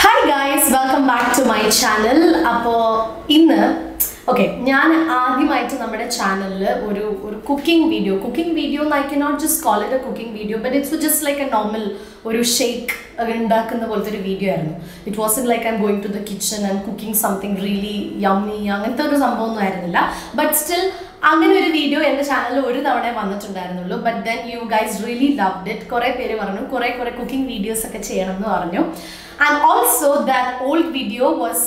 Hi guys welcome back to my channel അപ്പോൾ ഇന്ന് okay ഞാൻ ആദ്യമായിട്ട് നമ്മുടെ ചാനലിൽ ഒരു ഒരു cooking video cooking video I can not just call it a cooking video but it's just like a normal ഒരു ഷേക്ക് ഉണ്ടാക്കുന്ന പോലത്തെ ഒരു വീഡിയോ ആയിരുന്നു it was in like I'm going to the kitchen and cooking something really yummy അങ്ങനത്തെ ഒരു സംഭവമൊന്നും ആയിരുന്നില്ല but still അങ്ങനെ ഒരു വീഡിയോ എൻ്റെ ചാനലിൽ ഒരു തവണ വന്നിട്ടുണ്ടായിരുന്നുള്ളൂ but then you guys really loved it കുറേ പേര് പറഞ്ഞു കുറേ കുറേ കുക്കിംഗ് വീഡിയോസ് ഒക്കെ ചെയ്യണം എന്ന് പറഞ്ഞു and also that old video was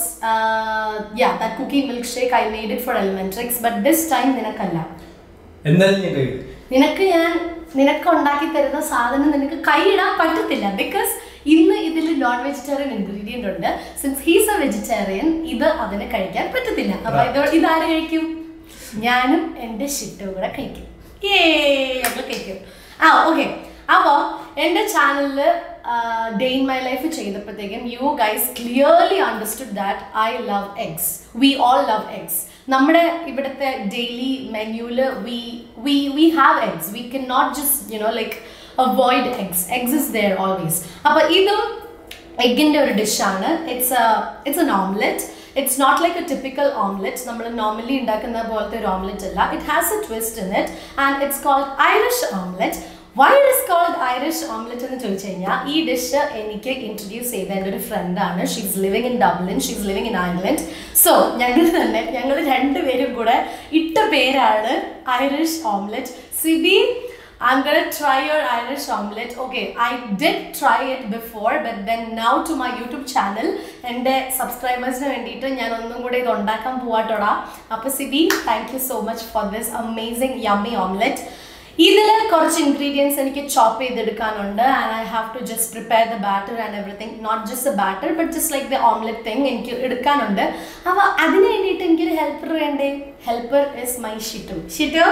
yeah that cooking milk shake I made it for Elementrix but this time നിനക്കല്ല എന്തായാലും ഞാൻ കഴിക്കും നിനക്ക് ഞാൻ നിനക്ക് ഉണ്ടാക്കി തരുന്ന സാധനം നിനക്ക് കൈയിടാൻ പറ്റത്തില്ല ബിക്കോസ് ഇന്ന് ഇതിൽ നോൺ വെജിറ്റേറിയൻ ഇൻഗ്രീഡിയൻ്റ് ഉണ്ട് സിൻസ് ഹീസ് എ വെജിറ്റേറിയൻ ഇത് അതിന് കഴിക്കാൻ പറ്റത്തില്ല അപ്പൊ ഇത് ഇതാര് കഴിക്കും ഞാനും എൻ്റെ ഷിറ്റും കൂടെ കഴിക്കും ഏ ഞങ്ങൾ കഴിക്കും ആ ഓക്കെ അപ്പോൾ എൻ്റെ ചാനലിൽ ഡേ ഇൻ മൈ ലൈഫ് ചെയ്തപ്പോഴത്തേക്കും you guys clearly understood that I love eggs we all love eggs നമ്മുടെ ഇവിടുത്തെ ഡെയിലി മെന്യൂവിൽ we we we have eggs we can not just you know like avoid eggs eggs is there always അപ്പോൾ ഇതും എഗ്ഗിൻ്റെ ഒരു ഡിഷാണ് it's it's an omelette it's not like a typical omelette നമ്മൾ normally ഉണ്ടാക്കുന്ന പോലത്തെ ഒരു ഓംലെറ്റ് അല്ല it has a twist in it and it's called Irish omelette why is called Irish omelette എന്ന് ചോദിച്ചു കഴിഞ്ഞാൽ ഈ ഡിഷ് എനിക്ക് ഇൻട്രൊഡ്യൂസ് ചെയ്ത എൻ്റെ ഒരു ഫ്രണ്ടാണ് she's living in Dublin she's living in Ireland so ഞങ്ങൾ തന്നെ ഞങ്ങൾ രണ്ടുപേരും കൂടെ ഇട്ട പേരാണ് Irish omelette Sibi I'm gonna try your Irish omelette. Okay, I did try it before, but then now to my YouTube channel എൻ്റെ സബ്സ്ക്രൈബേഴ്സിന് വേണ്ടിയിട്ട് ഞാൻ ഒന്നും കൂടെ ഇത് ഉണ്ടാക്കാൻ പോവാട്ടോടാ അപ്പോൾ Sibi thank you so much for this amazing yummy omelette ഇതിൽ കുറച്ച് ഇൻഗ്രീഡിയൻസ് എനിക്ക് ചോപ്പ് ചെയ്തെടുക്കാനുണ്ട് and I have to just prepare the batter and everything not just a batter but just like the omelette thing എനിക്ക് എടുക്കാനുണ്ട് അപ്പോൾ അതിന് വേണ്ടിയിട്ട് എനിക്കൊരു ഹെൽപ്പർ വേണ്ടേ helper is my Shittu Shittu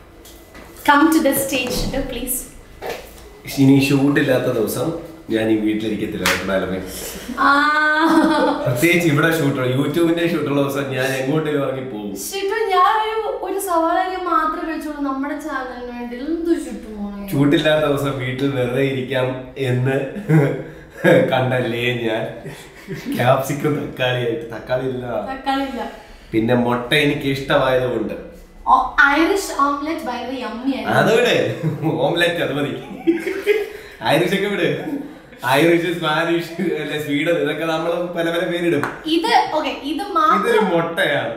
come to the stage Shittu please ഇനി ഷൂട്ട് ഇല്ലാത്ത ദിവസം ഞാൻ ഈ വീട്ടിലിരിക്കത്തില്ല കേട്ടോ പ്രത്യേകിച്ച് ഇവിടെ ഷൂട്ട് യൂട്യൂബിന്റെ ഷൂട്ടുള്ള ദിവസം ഞാൻ എങ്ങോട്ടേലും ഇറങ്ങി പോകും ഷിറ്റു ഞാനൊരു ഒരു സവാള മാത്രമേ കഴിച്ചോളൂ നമ്മുടെ ചാനലിന് വേണ്ടി എന്ത് ഷിറ്റു മോനെ ഷൂട്ടില്ലാത്ത ദിവസം വീട്ടിൽ വെറുതെ ഇരിക്കാം എന്ന് കണ്ടല്ലേ ഞാൻ ക്യാപ്സിക്കും തക്കാളിയായിട്ട് തക്കാളി ഇല്ല തക്കാളിയില്ല പിന്നെ മുട്ട എനിക്ക് ഇഷ്ടമായതുകൊണ്ട് ഐറിഷ് ഓംലെറ്റ് ഭയങ്കര യമ്മി ആയിരുന്നു അത് വിട് ഓംലെറ്റ് അത് മതി ഐറിഷ് ഒക്കെ വിട് ഐറിഷ് സ്പാനിഷ് അല്ലെ സ്വീഡൻ ഇതൊക്കെ നമ്മൾ പല പല പേരിടും ഇത് ഓക്കെ ഇത് ഇതൊരു മാത്രം മുട്ടയാണ്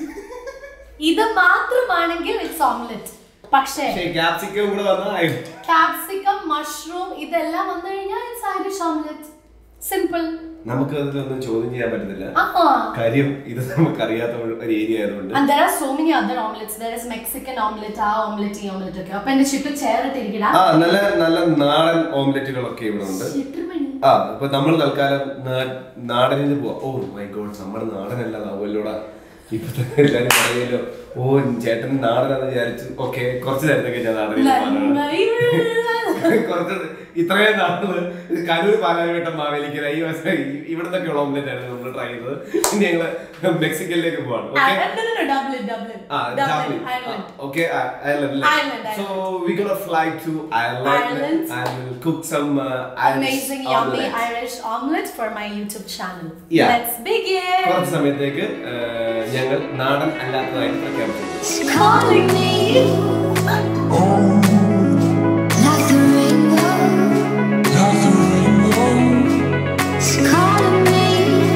ഇത് മാത്രമാണെങ്കിൽ ഇറ്റ്സ് ഓംലെറ്റ് പക്ഷേ പക്ഷേ ക്യാപ്സിക്കം കൂടെ വന്നാൽ ക്യാപ്സിക്കം മഷ്റൂം ഇതെല്ലാം വന്നു കഴിഞ്ഞാൽ ഇറ്റ്സ് ഐറിഷ് ഓംലെറ്റ് സിമ്പിൾ നമുക്ക് അതിലൊന്നും ചോദ്യം ചെയ്യാൻ പറ്റുന്നില്ല ആഹാ കാര്യം ഇത് നമുക്ക് അറിയാത്ത ഒരു ഏരിയ ആയതുകൊണ്ട് And there are so many other omelets. There is Mexican omelette, ആ omelette, ഈ omelette ഒക്കെ. അപ്പൊ എന്റെ ചുറ്റും ചേർത്തിരിക്കടാ ആ നല്ല നല്ല നാടൻ ഓംലെറ്റുകളൊക്കെ ഇവിടെ ഉണ്ട് ആ ഇപ്പൊ നമ്മൾ തൽക്കാലം നാ- നാടനിന് പോവാം ഓ മൈ ഗോഡ് നമ്മുടെ നാടനല്ലാതാവുമല്ലോടാ ഇപ്പൊ തന്നെ എല്ലാരും പറയുമല്ലോ ഓ ചേട്ടൻ നാടനാന്ന് വിചാരിച്ചു ഓക്കെ കുറച്ച് നേരത്തേക്ക് ഞാൻ നാടനിൽ പോകാനാണ് കുറച്ച് ഇത്രയും നാള് കരൂർ പാലാരിവട്ടം മാവേലിക്കര ഈ വർഷം ഇവിടെ നിന്നൊക്കെയുള്ള ഓംലെറ്റ് ആണ് നമ്മൾ ട്രൈ ചെയ്തത് ഇനി ഞങ്ങള് മെക്സിക്കനിലേക്ക് പോവാണ് okay double double Ah, Dublin. Ah, okay, uh, Ireland. Ireland, So we're gonna fly to Ireland Ireland. and we'll cook some uh, Irish Amazing yummy omelette. Irish omelette for my YouTube channel. Yeah. Let's begin. കുറച്ച് സമയത്തേക്ക് uh, ഞങ്ങൾ നാടൻ അല്ലാത്തതായിട്ട് പ്രഖ്യാപിച്ചു She's calling me. Like the rainbow, it's calling me.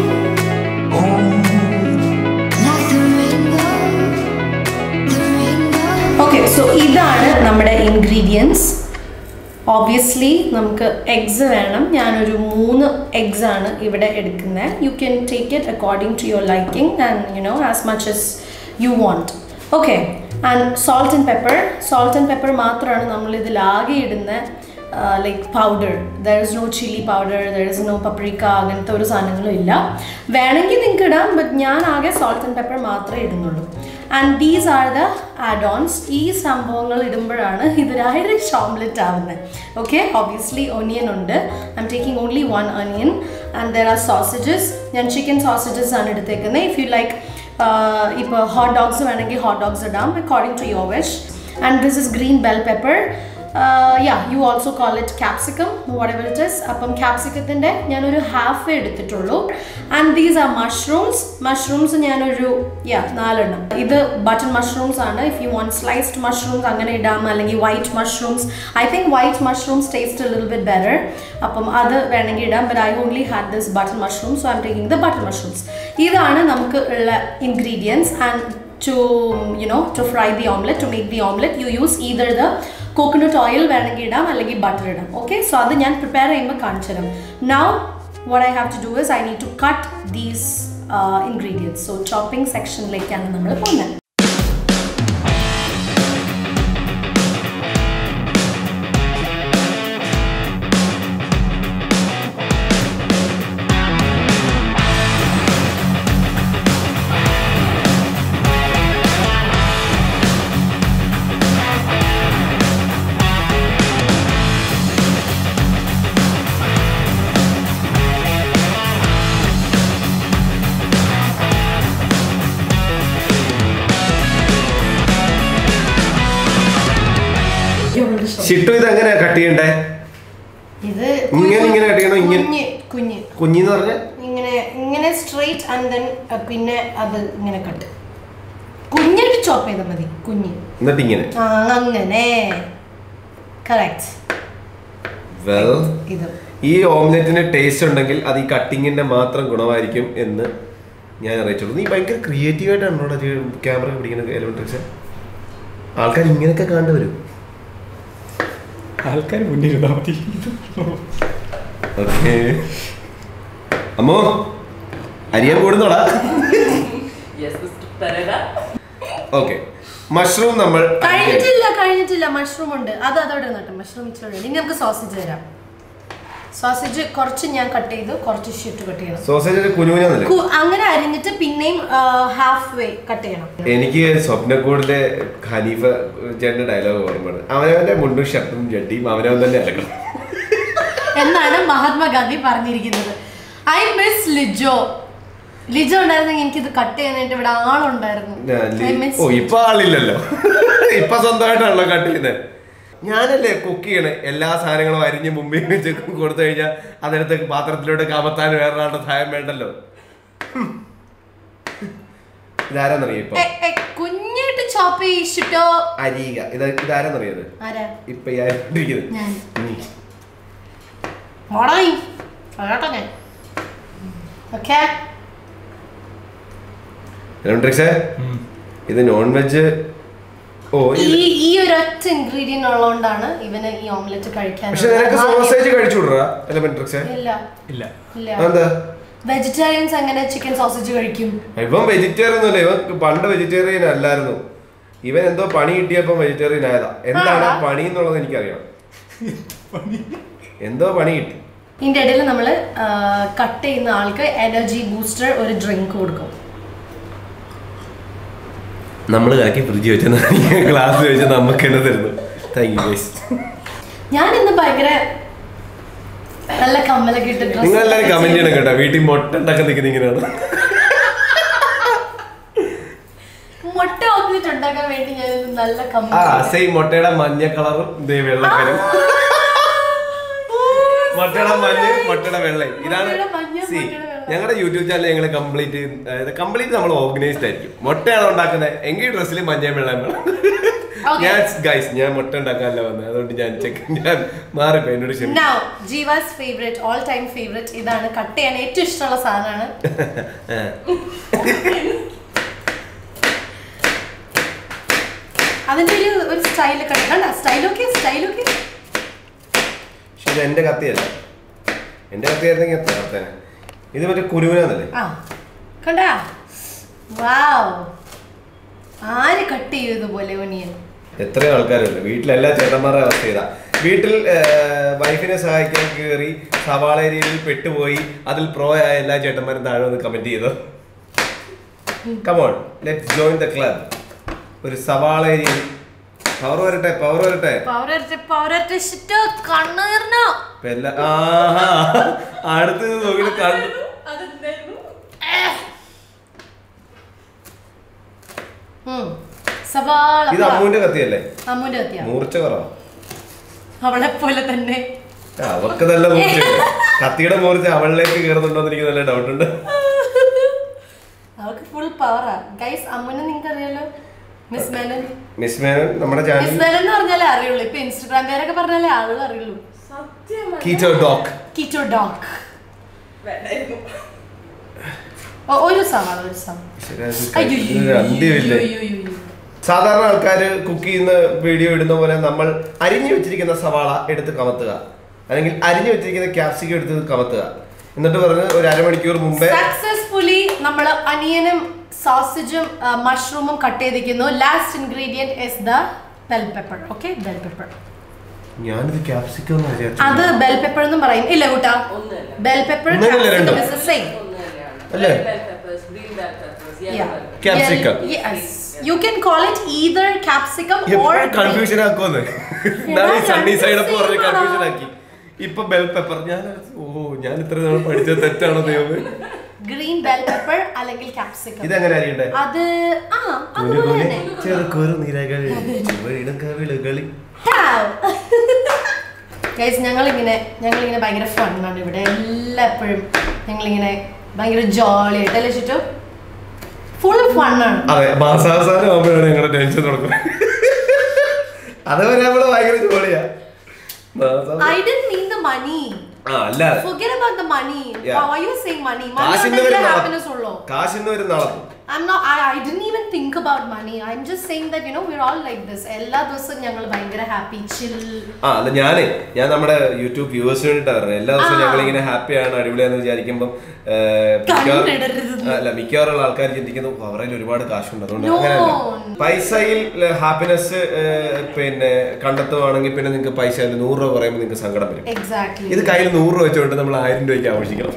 Like the rainbow, the rainbow. Okay so ഇതാണ് നമ്മുടെ ingredients obviously നമുക്ക് eggs വേണം ഞാനൊരു മൂന്ന് എഗ്സ് ആണ് ഇവിടെ എടുക്കുന്നത് you can take it according to your liking and you know as much as you want okay and salt and pepper salt and pepper മാത്രമാണ് നമ്മൾ ഇതിലാകെ ഇടുന്ന like powder there is no chilli powder there is no paprika അങ്ങനത്തെ ഒരു സാധനങ്ങളും ഇല്ല വേണമെങ്കിൽ നിങ്ങൾക്ക് ഇടാം ബട്ട് ഞാൻ ആകെ സോൾട്ട് ആൻഡ് പെപ്പർ മാത്രമേ ഇടുന്നുള്ളൂ and these are the add ons ഈ സംഭവങ്ങൾ ഇടുമ്പോഴാണ് ഇതൊരു ഐറിഷ് ഓംലെറ്റ് ആവുന്നത് ഓക്കെ ഒബ്വിയസ്ലി ഒനിയൻ ഉണ്ട് I'm taking only one onion and there are sausages ഞാൻ ചിക്കൻ സോസേജസ് ആണ് എടുത്തേക്കുന്നത് ഇഫ് യു ലൈക്ക് ഇപ്പോൾ ഹോട്ട് ഡോഗ്സ് വേണമെങ്കിൽ ഹോട്ട് ഡോഗ്സ് ഇടാം according to your wish and this is green bell pepper yeah you also call it capsicum whatever it is അപ്പം ക്യാപ്സിക്കത്തിൻ്റെ ഞാനൊരു half എടുത്തിട്ടുള്ളൂ and these are mushrooms mushrooms ഞാനൊരു yeah നാലെണ്ണം ഇത് button mushrooms ആണ് if you want sliced mushrooms അങ്ങനെ ഇടാം അല്ലെങ്കിൽ white mushrooms I think white mushrooms taste little bit better അപ്പം അത് വേണമെങ്കിൽ ഇടാം but I only had this button mushroom so I'm taking the button mushrooms ഇതാണ് നമുക്ക് ഉള്ള ingredients and to you know to fry the omelette to make the omelette you use either the coconut oil വേണമെങ്കിൽ ഇടാം അല്ലെങ്കിൽ butter ഇടാം okay so അത് ഞാൻ prepare ചെയ്യുമ്പോൾ കാണിച്ചു തരാം now what I have to do is I need to cut these uh, ingredients so chopping സെക്ഷനിലേക്കാണ് നമ്മൾ പോകുന്നത് ഷിട്ടു ഇത് എങ്ങനെയാ കട്ട് ചെയ്യണ്ടേ ഇത് ഇങ്ങനെ ഇങ്ങനെ cut ചെയ്യണോ? ഇങ്ങനെ? കുഞ്ഞ് കുഞ്ഞ് കുഞ്ഞിന്ന് പറഞ്ഞ ഇങ്ങനെ ഇങ്ങനെ സ്ട്രെയിറ്റ് ആൻഡ് ദെൻ പിന്നെ അത് ഇങ്ങനെ കട്ട് കുഞ്ഞായിട്ട് ചോപ്പ് ചെയ്താൽ മതി കുഞ്ഞ് എന്നിട്ട് ഇങ്ങനെ ആ അങ്ങനെ കറക്റ്റ് വെൽ ഇത് ഈ ഓംലെറ്റിന് ടേസ്റ്റ് ഉണ്ടെങ്കിൽ അത് ഈ കട്ടിങ്ങിന്റെ മാത്രം ഗുണമായിരിക്കും എന്ന് ഞാൻ അറിയിച്ചുള്ളൂ നീ ഭയങ്കര ക്രിയേറ്റീവ് ആയിട്ടാണോ ക്യാമറ പിടിക്കുന്നത് എലമെട്രിക്സ് ആൾക്കാർ ഇങ്ങനെയൊക്കെ കാണേണ്ടി വരും ആൾക്കാർ മുന്നിൽ ഇരുന്നാ മതി ഓക്കെ അമ്മോ അരിയാൻ കൂടുന്നോടാ Yes, Mr. Pereira. Okay mushroom നമ്മൾ കഴിഞ്ഞിട്ടില്ല കഴിഞ്ഞിട്ടില്ല മഷ്റൂം ഉണ്ട് അത് അതോടെ നട്ടെ മഷ്റൂം ഇച്ചിരി ഇനി നമുക്ക് സോസേജ് തരാം സോസേജ് കുറച്ച് ഞാൻ കട്ട് ചെയ്തു കുറച്ച് ഷിറ്റ് കട്ട് ചെയ്യണം സോസേജ് കുനുകുനല്ലേ കു- അങ്ങനെ അരിഞ്ഞിട്ട് പിന്നെയും ഹാഫ് വേ കട്ട് ചെയ്യണം എനിക്ക് സ്വപ്നക്കൂടിലെ ഖനീഫ ചേട്ടന്റെ ഡയലോഗ് ഓർമ്മയാണ് അവനവന്റെ മുണ്ടും ഷർട്ടും ജഡ്ഡിയും അവനവൻ തന്നെ അലക്കണം എന്നാണ് മഹാത്മാഗാന്ധി പറഞ്ഞിരിക്കുന്നത് ഐ മിസ് ലിജോ ലിജോ ഉണ്ടായിരുന്നെങ്കിൽ എനിക്കിത് കട്ട് ചെയ്യാനായിട്ട് ഇവിടെ ആളുണ്ടായിരുന്നു ഞാൻ I ലി- miss ഓ ഇപ്പൊ ആളില്ലല്ലോ ഇപ്പൊ സ്വന്തമായിട്ടാണല്ലോ കട്ട് ചെയ്യുന്നത് ഞാനല്ലേ കുക്ക് ചെയ്യണേ എല്ലാ സാധനങ്ങളും അരിഞ്ഞ് മുമ്പിൽ വെച്ച് കൊടുത്തു കഴിഞ്ഞാൽ അതെടുത്ത് പാത്രത്തിലോട്ട് കമത്താൻ വേറൊരാളുടെ സഹായം വേണ്ടല്ലോ ഹും. ഇതാരാന്നറിയാം ഇപ്പൊ ഏ, ഏ, കുഞ്ഞായിട്ട് ചോപ്പ് ചെയ്യിച്ചിട്ടോ അരീക ഇത് ഇതാരാന്നറിയത് ആരാ ഇപ്പൊ ഈ ആയിട്ടിരിക്കുന്നത് ഞാൻ നീ. മോളായി കേട്ടോ ഞാൻ ഓക്കെ ഇലക്ട്രിക്സേ ഇത് നോൺ വെജ് ഓ ഈ ഇത് ഈ ഒരു ഒറ്റ ഇൻഗ്രീഡിയന്റ് ഉള്ളതുകൊണ്ടാണ് ഇവന് ഈ ഓംലെറ്റ് കഴിക്കാൻ പക്ഷെ നിനക്ക് സോസേജ് കഴിച്ചു വിടുറാ എലമെൻട്രിക്സേ ഇല്ല ഇല്ല ഇല്ല എന്താ വെജിറ്റേറിയൻസ് എങ്ങനെ ചിക്കൻ സോസേജ് കഴിക്കും ഇവൻ വെജിറ്റേറിയൻ ഒന്നുമല്ല ഇവൻ പണ്ട് വെജിറ്റേറിയൻ അല്ലായിരുന്നു ഇവൻ എന്തോ പണി കിട്ടിയപ്പോ വെജിറ്റേറിയൻ ആയതാ എന്താണ് ആ ആടാ. പണി എന്നുള്ളത് എനിക്കറിയാം എന്തോ പണി കിട്ടി ഇതിന്റെ ഇടയിൽ നമ്മൾ കട്ട് ചെയ്യുന്ന ആൾക്ക് എനർജി ബൂസ്റ്റർ ഒരു ഡ്രിങ്ക് കൊടുക്കും നമ്മൾ കാക്കി ഫ്രിഡ്ജ് വെച്ച ഗ്ലാസ് വെച്ച് നമുക്ക് തന്നെ തരുന്നു താങ്ക് യു ഗൈസ് ഞാൻ ഇന്ന് ഭയങ്കര നല്ല കമ്മലൊക്കെ ഇട്ട് dress നിങ്ങൾ എല്ലാവരും ഒക്കെ കമന്റ് ചെയ്യണം ചെയ്ത് കേട്ടോ വീട്ടിൽ മുട്ട ഉണ്ടാക്കാൻ നിൽക്കുന്ന ഇങ്ങനെയാണ് മുട്ട ഓംലെറ്റ് ഉണ്ടാക്കാൻ വേണ്ടി ഞാൻ ഇന്ന് നല്ല ആ കമ്മൽ സെയിം മുട്ടയുടെ മഞ്ഞ കളറും ഇതേ വെള്ളക്കരും മുട്ടയുടെ മഞ്ഞ മുട്ടയുടെ വെള്ളയും ഇതാണ് മുട്ടയുടെ മഞ്ഞ, സി മുട്ടയുടെ വെള്ള. ഞങ്ങളുടെ യൂട്യൂബ് ചാനൽ ഞങ്ങൾ കംപ്ലീറ്റ് കംപ്ലീറ്റ് നമ്മൾ ഓർഗനൈസ്ഡ് ആയിരിക്കും മുട്ടയാണ് ഉണ്ടാക്കുന്നത് എങ്കിൽ ഡ്രസ്സിൽ മഞ്ഞയും വെള്ളം വേണം Okay. ഞാൻ ഗൈസ് ഞാൻ മുട്ട ഉണ്ടാക്കാനല്ല വന്നത് അതുകൊണ്ട് ഞാൻ ചെക്ക് ഞാൻ മാറിപ്പോ എന്നോട് ക്ഷമിക്കും now Jeeva's favourite all time favourite ഇതാണ് കട്ട് ചെയ്യാൻ ഏറ്റവും ഇഷ്ടമുള്ള സാധനമാണ് അതിന്റെ ഒരു ഒരു സ്റ്റൈൽ കട്ട് കണ്ട സ്റ്റൈൽ ഓക്കെ സ്റ്റൈൽ ഓക്കെ പക്ഷെ ഇത് എന്റെ കത്തിയല്ല എന്റെ കത്തിയായിരുന്നെങ്കിൽ തകർത്തേനെ ഇത് മറ്റേ കുരുവിനാന്നല്ലേ ആ കണ്ടാ വാവ് ആര് കട്ട് ചെയ്യും ഇതുപോലെ ഒനിയൻ എത്ര ആൾക്കാരുണ്ട് വീട്ടിലെല്ലാ ചേട്ടന്മാരുടെ അവസ്ഥ ഇതാ വീട്ടിൽ വൈഫിനെ സഹായിക്കാൻ കയറി സവാള ഏരിയയിൽ പെട്ടുപോയി അതിൽ പ്രോ ആയ എല്ലാ ചേട്ടന്മാരും താഴെ ഒന്ന് കമന്റ് ചെയ്തു come on let's join the club ഒരു സവാള ഏരിയയിൽ പവർ വരട്ടെ പവർ വരട്ടെ പൗരത്തെ പൗരത്തെ ഷിറ്റോ കണ്ണീർന്നോ ഇപ്പൊ എല്ലാ ആഹാ അടുത്തത് നോക്കിയിട്ട് കണ്ടു സവാള ഇത് അമ്മുവിന്റെ കത്തിയല്ലേ അമ്മുന്റെ കത്തിയാ മൂർച്ച കുറവാ അവളെ പോലെ തന്നെ അവർക്ക് നല്ല മൂർച്ചയുണ്ട് കത്തിയുടെ മൂർച്ച അവളിലേക്ക് കയറുന്നുണ്ടോ എന്ന് എനിക്ക് നല്ല ഡൗട്ട് ഉണ്ട് അവൾക്ക് ഫുൾ പവറാ ഗൈസ് അമ്മനെ നിങ്ങൾക്ക് അറിയാലോ മിസ് മേനൻ മിസ് മേനൻ നമ്മുടെ ചാനൽ മിസ് മേനൻ എന്ന് പറഞ്ഞാലേ അറിയുള്ളൂ ഇപ്പൊ ഇൻസ്റ്റാഗ്രാം പേരൊക്കെ പറഞ്ഞാലേ ആളുകൾ അറിയുള്ളൂ സത്യം കീറ്റോ ഡോക്ക് കീറ്റോ ഡോഗ് വേണ്ടായിരുന്നു ഒരു സവാള ഒരു സവാള അന്ത്യമില്ലേ സാധാരണ ആൾക്കാർ കുക്ക് ചെയ്യുന്ന വീഡിയോ ഇടുന്ന പോലെ നമ്മൾ അരിഞ്ഞു വെച്ചിരിക്കുന്ന സവാള എടുത്ത് കമത്തുക അല്ലെങ്കിൽ അരിഞ്ഞു വെച്ചിരിക്കുന്ന ക്യാപ്സിക്കം എടുത്ത് കമത്തുക എന്നിട്ട് പറഞ്ഞ് ഒരു അരമണിക്കൂർ മുമ്പേ സക്സസ്ഫുള്ളി നമ്മൾ അനിയനും സോസേജും മഷ്റൂമും കട്ട് ചെയ്തിരിക്കുന്നു last ingredient is the bell pepper okay bell pepper ഞാനിത് ക്യാപ്സിക്കം എന്ന് വിചാരിച്ചു അത് ബെൽ പെപ്പർ എന്നും പറയും ഇല്ല കൂട്ടാ ഒന്നുമല്ല. ബെൽ പെപ്പർ ഒന്നുമല്ല, രണ്ടോ? സെയിം ഒന്നുമല്ലാണ് അല്ലേ? bell peppers, green bell peppers, yellow Yeah. bell peppers. Capsicum. You can call it either capsicum or എപ്പോഴും കൺഫ്യൂഷൻ ആക്കുമെന്ന് ഞാൻ ഈ സണ്ണി സൈഡ് അപ്പ് പറഞ്ഞ് കൺഫ്യൂഷൻ ആക്കി ഇപ്പൊ ബെൽ പെപ്പർ ഞാൻ ഓ ഞാൻ ഇത്ര നാൾ പഠിച്ചത് തെറ്റാണോ ദൈവമേ ഗ്രീൻ ബെൽ പെപ്പർ അല്ലെങ്കിൽ ക്യാപ്സിക്കം ഇതെങ്ങനെ അറിയണ്ടേ അത് ആ അതുപോലെ തന്നെ ചെറുക്കൊരു നിരകൾ ചുവരിടും കവിളുകളിൽ ഗൈസ് ഞങ്ങളിങ്ങനെ ഞങ്ങളിങ്ങനെ ഭയങ്കര ഫണ്ണാണ് ഇവിടെ എല്ലായ്പ്പോഴും ഞങ്ങളിങ്ങനെ ഭയങ്കര ജോളി ആയിട്ട് അല്ലേ ചുറ്റും ഫുൾ ഫണ്ണാണ് അതെ മാസാവസാനം ആകുമ്പോഴാണ് ഞങ്ങളുടെ ടെൻഷൻ തുടങ്ങുന്നത് അതുവരെ നമ്മള് ഭയങ്കര ജോളിയാ മാസാവസാനം- I'd mean the money ആ അല്ല forget about the money Yeah. why are you saying money money കാശിന്ന് ഉണ്ടെങ്കിലേ വരും happiness ഉള്ളൂ കാശിന്ന് വരും നടത്തും I'm not I, I didn't even think about money I'm just saying that you know we're all like this എല്ലാ ദിവസവും ഞങ്ങൾ ഭയങ്കര happy ചിൽ ആ അല്ല ഞാനേ ഞാൻ നമ്മുടെ യൂട്യൂബ് വ്യൂവേഴ്സിന് വേണ്ടിട്ടാ പറഞ്ഞത് എല്ലാ ദിവസവും ആ. ഞങ്ങൾ ഇങ്ങനെ ഹാപ്പിയാണ് അടിപൊളിയാന്ന് വിചാരിക്കുമ്പോൾ ഏഹ്, മിക്കവാറും- കണ്ണിടരുതെന്ന്. അല്ല മിക്കവാറുള്ള ആൾക്കാർ ചിന്തിക്കുന്നു അവരുടെ ഒരുപാട് കാശുണ്ട് അതുകൊണ്ട് No. അങ്ങനെയല്ല പൈസയിൽ ഹാപ്പിനെസ് പിന്നെ കണ്ടെത്തുവാണെങ്കിൽ പിന്നെ നിങ്ങൾക്ക് പൈസ അതിൽ നൂറ് രൂപ പറയുമ്പോൾ നിങ്ങൾക്ക് സങ്കടം വരും എക്സാക്ട്ലി ഇത് കയ്യിൽ നൂറ് രൂപ വെച്ചുകൊണ്ട് നമ്മൾ ആയിരം രൂപയ്ക്ക് ആഘോഷിക്കണം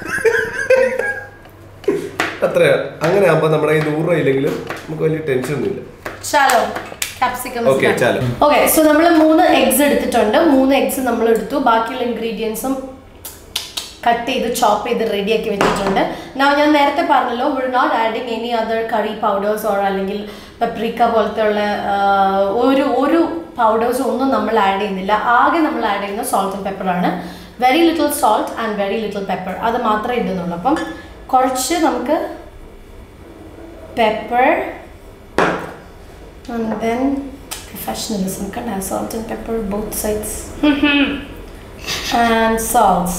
അത്രയാ അങ്ങനെ ആകുമ്പോൾ നമ്മുടെ ഈ നൂറ് രൂപ ഇല്ലെങ്കിലും നമുക്ക് വലിയ ടെൻഷൻ ഒന്നുമില്ല ചാലോ ക്യാപ്സിക്കം Okay, ചാലോ. ഓക്കെ സോ നമ്മൾ മൂന്ന് എഗ്സ് എടുത്തിട്ടുണ്ട് മൂന്ന് എഗ്സ് നമ്മൾ എടുത്തു ബാക്കിയുള്ള ഇൻഗ്രീഡിയൻസും കട്ട് ചെയ്ത് ചോപ്പ് ചെയ്ത് റെഡിയാക്കി വെച്ചിട്ടുണ്ട് now ഞാൻ നേരത്തെ പറഞ്ഞല്ലോ will not adding any other curry powders or അല്ലെങ്കിൽ പെപ്രിക്ക പോലത്തെ ഉള്ള ആ, ഒരു ഒരു പൗഡേഴ്സും ഒന്നും നമ്മൾ ആഡ് ചെയ്യുന്നില്ല ആകെ നമ്മൾ ആഡ് ചെയ്യുന്ന സോൾട്ട് ആൻഡ് പെപ്പറാണ് very little salt and very little pepper അത് മാത്രമേ ഇടുന്നുള്ളൂ അപ്പം കുറച്ച് നമുക്ക് pepper and then professionalism can have salt and pepper both sides and salt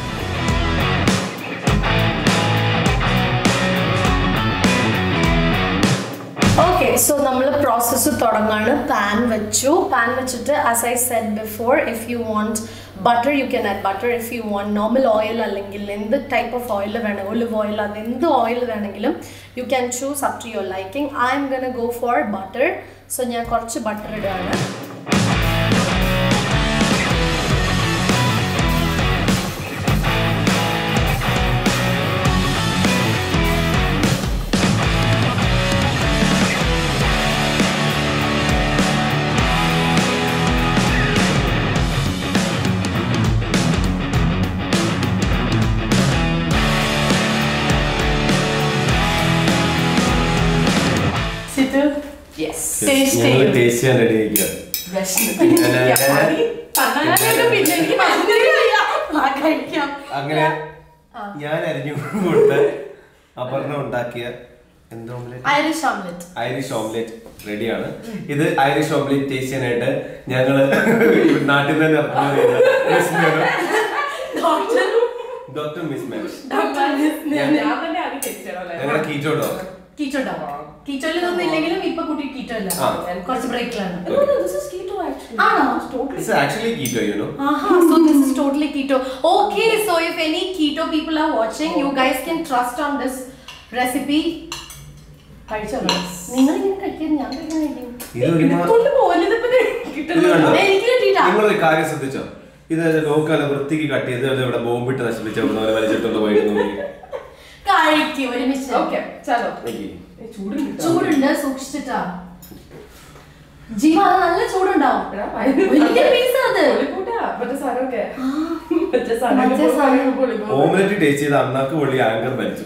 okay so നമ്മൾ പ്രോസസ്സ് തുടങ്ങാണ് പാൻ വെച്ചു പാൻ വെച്ചിട്ട് as I said before if you want butter you can add butter if you want normal oil അല്ലെങ്കിൽ എന്ത് type of oil വേണം olive oil അത് എന്ത് oil വേണമെങ്കിലും you can choose up to your liking I am gonna go for butter so ഞാൻ കുറച്ച് butter ഇടുകയാണ് സിതു Yes. Taste ഞങ്ങൾ ചെയ്യും ടേസ്റ്റ് ചെയ്യാൻ റെഡി ആയിരിക്കുക പിന്നെ എനിക്ക് ഭയങ്കര അറിയാം. ആ, കഴിക്കാം അങ്ങനെ ഞാൻ അരിഞ്ഞു കൊടുത്ത അപർണ ഉണ്ടാക്കിയ എന്താ omelette Irish omelette Irish omelette റെഡിയാണ് ഇത് ഐറിഷ് ഓംലെറ്റ് ടേസ്റ്റ് ചെയ്യാനായിട്ട് ഞങ്ങള് നാട്ടിൽ നിന്ന് തന്നെ ഡോക്ടർ മിസ് മേനൻ ഞാൻ തന്നെ ആദ്യം taste ചെയ്യണമല്ലേ? ഞങ്ങളുടെ കീറ്റോ ഡോക്ടർ കീറ്റോ ഉണ്ടാവും കീറ്റോയിൽ ഇതൊന്നും ഇല്ലെങ്കിലും ഇപ്പൊ കുട്ടി കീറ്റോ ഇല്ല ആ. കുറച്ച് ബ്രേക്കിലാണ് No, no, this is keto actually. ആണോ? It's totally it's actually keto you know Aha, so this is totally keto. Okay, so if any keto people are watching, you guys can trust on this recipe. കഴിച്ചോ നിങ്ങൾ ഇങ്ങനെ കഴിക്കാൻ ഞാൻ കഴിക്കാൻ കഴിക്കും ഇത് ഒരു മാ- കൊണ്ട് പോലെ ഇതിപ്പോ ഇത് കിട്ടുന്നു കണ്ടോ? എനിക്ക് കിട്ടിയിട്ടാ നിങ്ങളൊരു കാര്യം ശ്രദ്ധിച്ചോ ഇത് ലോക്കല്ല വൃത്തിക്ക് കട്ട് ചെയ്ത് അത് ഇവിടെ ബോംബിട്ട് നശിപ്പിച്ച പോലെ വലിച്ചിട്ടുള്ള പോയിരുന്നു കഴിക്കും ഒരുമിച്ച് ഓക്കെ ചലോ എനിക്ക് ഏ, ചൂടുണ്ട് കേട്ടോ. ചൂടുണ്ട് സൂക്ഷിച്ചിട്ടാ ജീവ അത് നല്ല ചൂടുണ്ടാവും എടാ, ഭയങ്കര വലിയ പീസ് അത് പൊളിക്കൂട്ടാ, മറ്റേ സാധനമൊക്കെ. മറ്റേ മറ്റേ സാധനമൊക്കെ സാധനം. പൊളിക്കും. ഓംലെറ്റ് ടേസ്റ്റ് ചെയ്ത് അണ്ണാക്ക് പൊള്ളി ആങ്കർ മരിച്ചു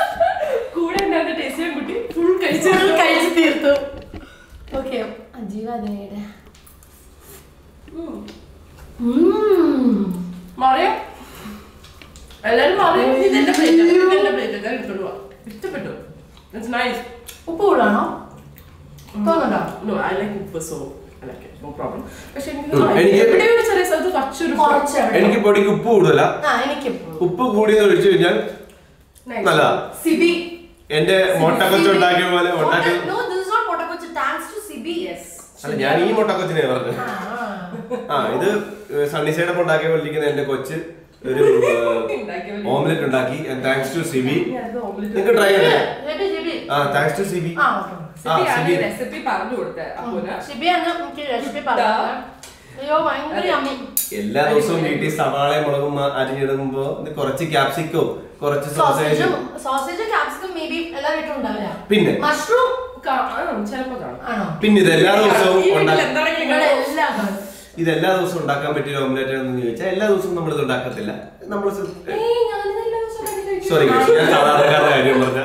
കൂടെ ഉണ്ടായിരുന്ന ടേസ്റ്റ് ചെയ്യാൻ കുട്ടി ഫുൾ കഴിച്ചു Full കഴിച്ച് തീർത്തു ഓക്കെ ജീവ അതിനേടെ ഉം. ഉം. മറിയം എല്ലാരും മറിയം ഇതെന്റെ പ്ലേറ്റ് ഇതെന്റെ പ്ലേറ്റ് ഞാൻ എടുത്തോണ്ട് പോവാം ഇഷ്ടപ്പെട്ടു ഇറ്റ്സ് നൈസ് ഉപ്പ് കൂടുതലാണോ തോന്നുന്നുണ്ടോ നോ ഐ ലൈക്ക് ഉപ്പ് so I like it no problem പക്ഷെ ഉം, എനിക്ക് എനിക്ക് എവിടെയോ ഒരു ചെറിയ സ്ഥലത്ത് കുറച്ചൊരു കുറച്ച് എവിടെ? എനിക്ക് പൊടിക്ക് ഉപ്പ് കൂടുതല ആ എനിക്ക് ഉപ്പ് കൂടിയെന്ന് ഒഴിച്ചു കഴിഞ്ഞാൽ Nice. നല്ലതാ സിബി എന്റെ മുട്ടക്കൊച്ച ഉണ്ടാക്കിയ പോലെ മുട്ടക്ക് No, this is not പൊട്ടക്കൊച്ച്. Thanks to Sibi. അല്ല ഞാൻ ഈ മുട്ടക്കൊച്ചിനെ പറഞ്ഞത് ആ, ആ. ആ ഇത് സണ്ണിസൈഡപ്പ് ഉണ്ടാക്കിയ പോലെ ഇരിക്കുന്ന എന്റെ കൊച്ച് ഒരു ഉണ്ടാക്കിയ പോലെ. ഓംലെറ്റ് ഉണ്ടാക്കി താങ്ക്സ് ടു സിബി ഞാൻ അത് omelette നിങ്ങൾക്ക് ട്രൈ സിബി, ചെയ്യാം സിബി, സിബി. ആ താങ്ക്സ് ടു സിബി ആ, okay. ആ സിബിയാണ് സിബി റെസിപ്പി പറഞ്ഞു കൊടുത്തത് അപ്പോന് സിബിയാണ് എനിക്ക് recipe പറഞ്ഞത്. അയ്യോ ഭയങ്കര yummy. എല്ലാ ദിവസവും വീട്ടിൽ സവാളയും മുളകും മ- അരിഞ്ഞിടുമ്പോ ഇത് കുറച്ച് ക്യാപ്സിക്കോ കുറച്ച് സോസേജ് Sausage ഉം- sausage ഉം capsicum maybe എല്ലാ വീട്ടിലും ഉണ്ടാവില്ല. പിന്നെ Mushroom ചിലപ്പോ കാണും ആണോ? പിന്നെ ഇത് എല്ലാ ദിവസവും ഈ വീട്ടിൽ ഉണ്ടാ- എന്താണെങ്കിലും ഇവിടെ കാണും. എല്ലാം കാണും. ഇത് എല്ലാ ദിവസവും ഉണ്ടാക്കാൻ പറ്റിയ ഓംലെറ്റ് എന്ന് ചോദിച്ചാൽ എല്ലാ ദിവസവും നമ്മൾ ഇത് ഉണ്ടാക്കത്തില്ല നമ്മൾ ഏയ്, ഞാനിത് എല്ലാ ദിവസവും ഉണ്ടാക്കി കഴിക്കും. സോറി ഞാൻ സാധാരണക്കാരുടെ കാര്യം പറഞ്ഞ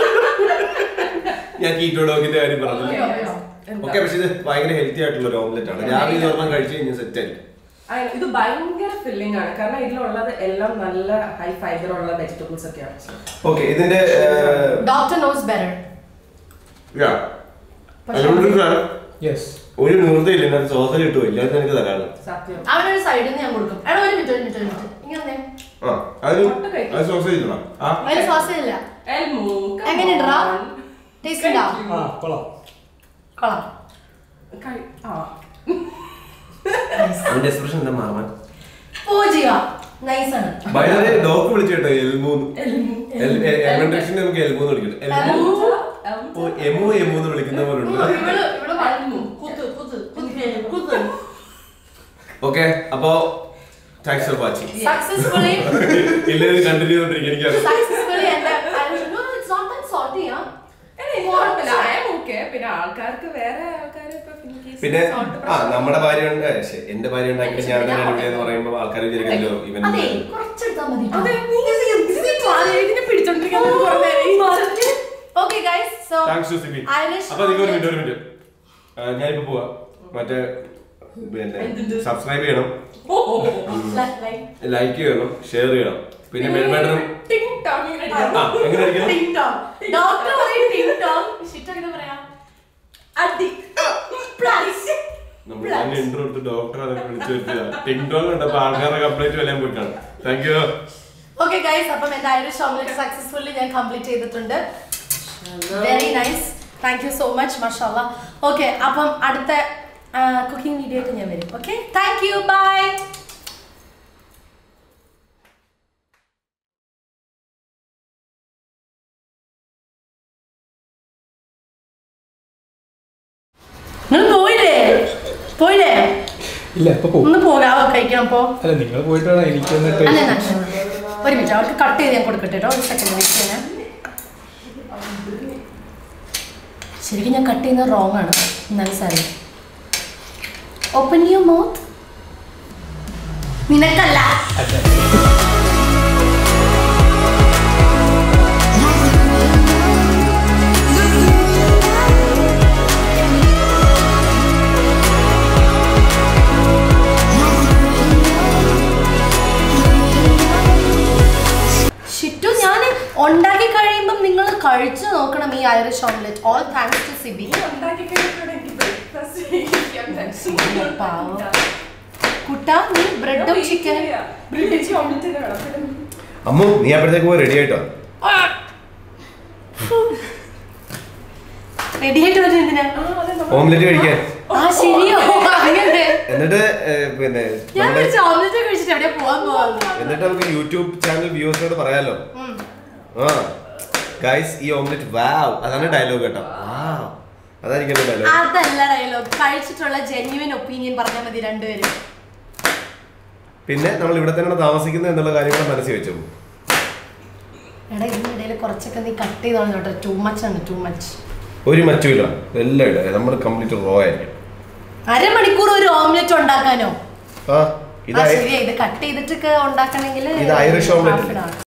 ഞാൻ കീറ്റോ ഡോഗിന്റെ കാര്യം പറഞ്ഞു അയ്യോ, അയ്യോ. എന്താ? ഓക്കെ പക്ഷെ ഇത് ഭയങ്കര ഹെൽത്തി ആയിട്ടുള്ള ഒരു ഓംലെറ്റ് ആണ് രാവിലെ ഇത് ഒരെണ്ണം കഴിച്ചു കഴിഞ്ഞാൽ സെറ്റ് ആയിരിക്കും ആ, ഇത് ഭയങ്കര ഫില്ലിംഗ് ആണ് കാരണം ഇതിലുള്ളത് എല്ലാം നല്ല ഹൈ ഫൈബർ ഉള്ള വെജിറ്റബിൾസ് ഒക്കെയാണ് ഓക്കെ ഇതിന്റെ Doctor knows better. യെസ് ഒരു നിവൃത്തിയില്ല ഞാൻ സോസൽ ഇട്ടു ഇല്ല അത് എനിക്ക് തരാണ് സത്യം അവനൊരു സൈഡിൽ നിന്ന് ഞാൻ കൊടുക്കും എടാ ഒരു മിനിറ്റ് ഒരു മിനിറ്റ് ഒരു മിനിറ്റ് ഇങ്ങനെ വന്നേ. ആ അത് മുട്ട കഴിക്കും. അത് സോസേജ് ഇല്ല ആ അതിന് sausage ഇല്ല എൽമോ, come എങ്ങനെയുണ്ടെടാ? on. Taste ഉണ്ടോ? കഴിക്കൂ. ആ കൊള്ളാം കൊള്ളാം കഴി- ആ. അതിന്റെ എക്സ്പ്രഷൻ എന്താ മാറാൻ പൂജിക നൈസ് ആണ് വളരെ ഡോക്ക് വിളിച്ചു കേട്ടോ എൽമൂന്ന് എൽമോ. എലിമെന്റേഷന് നമുക്ക് എൽമൂന്ന് വിളിക്കും എൽമൂ എൽമോ. ഓ, എമു എമു എന്ന് വിളിക്കുന്ന പോലെ ഉണ്ട് ഇവിടെ ഇവിടെ പറഞ്ഞു കുത്ത് കുത്ത് കുത്ത് കുത്ത് ഓക്കെ അപ്പോ താങ്ക്സ് ഫോർ വാച്ചിങ് സക്സസ്ഫുള്ളി ഇല്ലെങ്കിൽ കണ്ടിന്യൂ ചെയ്തോണ്ടിരിക്കും എനിക്കറിയാം സക്സസ്ഫുള്ളി എന്റെ no no it's not that salty ആ ഏയ്, എനിക്ക് കുഴപ്പമില്ല. I am okay. പിന്നെ ആൾക്കാർക്ക് വേറെ ആൾക്കാർ ഇപ്പൊ in case പിന്നെ salt ആ പ്രശ്നം- നമ്മുടെ ഭാര്യ ഉണ്ട് ശ്ശെ, എന്റെ ഭാര്യ ഉണ്ടാക്കിയിട്ട് ഞാൻ തന്നെ അടിപൊളിയെന്ന് പറയുമ്പോൾ ആൾക്കാർ വിചാരിക്കല്ലോ ഇവൻ അതെ കുറച്ചെടുത്താൽ മതി അതെ, നീ ഇത് ഇത് ഇത് വാ- ഇതിനെ പിടിച്ചോണ്ടിരിക്കാൻ കുറേ നേരം. Okay guys so thanks to Sibi Irish അപ്പൊ നിങ്ങൾ ഒരു മിനിറ്റ് ഒരു മിനിറ്റ് ഞാനിപ്പോ പോവാ മറ്റേ പിന്നെ എന്തുണ്ട്? സബ്സ്ക്രൈബ് ചെയ്യണം ഓ, ഓ, ഓ. ലൈക്ക് ചെയ്യണം ഷെയർ ചെയ്യണം പിന്നെ ബെൽബട്ടൺ ടിങ് ടോങ് ഇങ്ങനെ അടിക്കണം. ആ എങ്ങനെ അടിക്കണം ടിങ് ടോങ് ഡോക്ടർ പറയും ടിങ് ടോങ് ഷിറ്റ് എങ്ങനെ പറയാ അടി. പ്ലസ് നമ്മൾ ഞാൻ ഇന്റർ എടുത്ത് ഡോക്ടറെ വിളിച്ചു വരുത്തിയതാ ടിങ് ടോങ് കണ്ടപ്പോ ആൾക്കാരെ കംപ്ലൈന്റ് വരാൻ പോയിട്ടാണ് താങ്ക് യു ഓക്കെ ഗൈസ് അപ്പം എന്റെ ഐറിഷ് ഓംലെറ്റ് സക്സസ്ഫുള്ളി ഞാൻ കംപ്ലീറ്റ് ചെയ്തിട്ടുണ്ട് very nice thank you so much മഷാല്ല ഓക്കെ അപ്പം അടുത്ത കുക്കിംഗ് വീഡിയോ ആയിട്ട് ഞാൻ വരും ഓക്കെ താങ്ക് യു ബൈ നിങ്ങൾ പോയില്ലേ പോയില്ലേ ഇല്ല ഇപ്പൊ പോകും ഒന്ന് പോകാവോ കഴിക്കണം അപ്പോ അല്ല നിങ്ങൾ പോയിട്ട് വേണം എനിക്ക് വന്നിട്ട് അല്ല എന്നാ, ഒരു മിനിറ്റ് അവർക്ക് കട്ട് ചെയ്ത് ഞാൻ കൊടുക്കട്ടെ കേട്ടോ ഒരു സെക്കൻഡ് വെയിറ്റ് ചെയ്യാൻ ശരിക്കും ഞാൻ കട്ട് ചെയ്യുന്നത് റോങ് ആണ് എന്നാലും സാറി ഓപ്പൺ യു മൗത്ത് നിനക്കല്ല അല്ല ഷിറ്റു ഞാൻ ഉണ്ടാക്കി കഴിയുമ്പം നിങ്ങൾ കഴിച്ചു നോക്കണം ഈ Irish omelette all thanks to Sibi നീ ഉണ്ടാക്കി കഴിഞ്ഞിട്ടാണ് എനിക്ക് breakfast കഴിക്കാൻ പറ്റുന്നത്. പാവം. കുട്ട നീ ബ്രെഡും ഞാൻ ചിക്കനും ചെയ്യാം. ബ്രെഡ് omelette തന്നെ വേണം. പിന്നെ അമ്മു നീ അപ്പോഴത്തേക്ക് പോയി റെഡി ആയിട്ടോ റെഡി ആയിട്ട് വരുന്നത് എന്തിനാ ആ, അതെ, നമ്മൾ- ഓംലെറ്റ് കഴിക്കാൻ ആ ശരിയോ അങ്ങനെ എന്നിട്ട് ഏ, പിന്നെ ഞാൻ നമ്മുടെ- വിളിച്ച ഓംലെറ്റ് കഴിച്ചിട്ട് എവിടെയാ പോവാൻ പോവാന്ന് എന്നിട്ട് നമുക്ക് യൂട്യൂബ് ചാനൽ വ്യൂസിനോട് പറയാലോ ആ ഗൈസ് ഈ ഓംലെറ്റ് വാവ് അതാണ് ഡയലോഗ് കേട്ടോ വാവ് അതായിരിക്കും ഡയലോഗ് അതല്ല ഡയലോഗ് കഴിച്ചിട്ടുള്ള ജെന്യുവൻ ഒപ്പീനിയൻ പറഞ്ഞാൽ മതി രണ്ടുപേരും പിന്നെ നമ്മൾ ഇവിടെ തന്നെയാണ് താമസിക്കുന്നത് എന്നുള്ള കാര്യം കൂടെ മനസ്സിൽ വെച്ചു എടാ ഇതിനിടയിൽ കുറച്ചൊക്കെ നീ കട്ട് ചെയ്തോളൂ കേട്ടോ ടൂ മച്ച് ആണ് ടൂ മച്ച് ഒരു മറ്റുമില്ല എല്ലാം ഇട നമ്മൾ കംപ്ലീറ്റ് റോ ആയിരിക്കും അരമണിക്കൂർ ഒരു ഓംലെറ്റ് ഉണ്ടാക്കാനോ ആ ആ ഇതായി ശരിയാ ഇത് കട്ട് ചെയ്തിട്ടൊക്കെ ഉണ്ടാക്കണമെങ്കിൽ ഇത് ഐറിഷ് omelette.